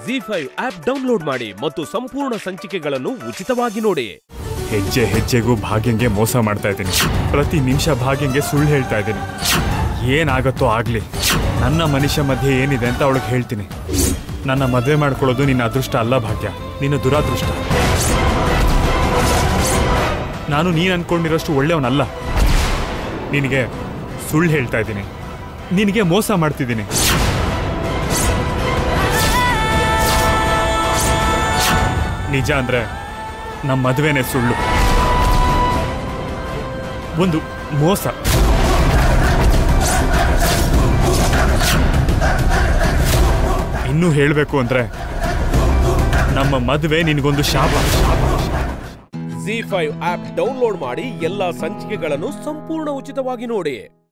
G five app download ಮಾಡಿ ಮತ್ತು ಸಂಪೂರ್ಣ ಸಂಚಿಕೆಗಳನ್ನು ಉಚಿತವಾಗಿ ನೋಡಿ ಹೆಜ್ಜೆ ಹೆಜ್ಜೆಗೂ ಭಾಗ್ಯಂಗೆ ಮೋಸ ಮಾಡ್ತಾ ಇದ್ದೀನಿ ಪ್ರತಿ ನಿಮಿಷ ಭಾಗ್ಯಂಗೆ ಸುಳ್ಳು ಹೇಳ್ತಾ ಇದ್ದೀನಿ ಏನಾಗತ್ತೋ ಆಗ್ಲಿ ನನ್ನ ಮನುಷ್ಯ ಮಧ್ಯೆ ಏನಿದೆ ಅಂತ ಅವಳಿಗೆ ಹೇಳ್ತೀನಿ ನನ್ನ ಮದುವೆ ಮಾಡ್ಕೊಳ್ಳೋದು ನಿನ್ನ ಅದೃಷ್ಟ ಅಲ್ಲ ಭಾಗ್ಯ ನಿನ್ನ ದುರಾದೃಷ್ಟ ನಾನು ನೀನು ಅನ್ಕೊಂಡಿರೋಷ್ಟು ಒಳ್ಳೆಯವನಲ್ಲ ನಿನಗೆ ಸುಳ್ಳು ಹೇಳ್ತಾ ಇದ್ದೀನಿ ನಿನಗೆ ಮೋಸ ಮಾಡ್ತಿದ್ದೀನಿ ನಿಜ ಅಂದ್ರೆ ನಮ್ಮ ಮದುವೆನೇ ಸುಳ್ಳು ಒಂದು ಮೋಸ ಇನ್ನೂ ಹೇಳಬೇಕು ಅಂದ್ರೆ ನಮ್ಮ ಮದುವೆ ನಿನಗೊಂದು ಶಾಪ ಜಿ ಫೈವ್ ಆಪ್ ಡೌನ್ಲೋಡ್ ಮಾಡಿ ಎಲ್ಲಾ ಸಂಚಿಕೆಗಳನ್ನು ಸಂಪೂರ್ಣ ಉಚಿತವಾಗಿ ನೋಡಿ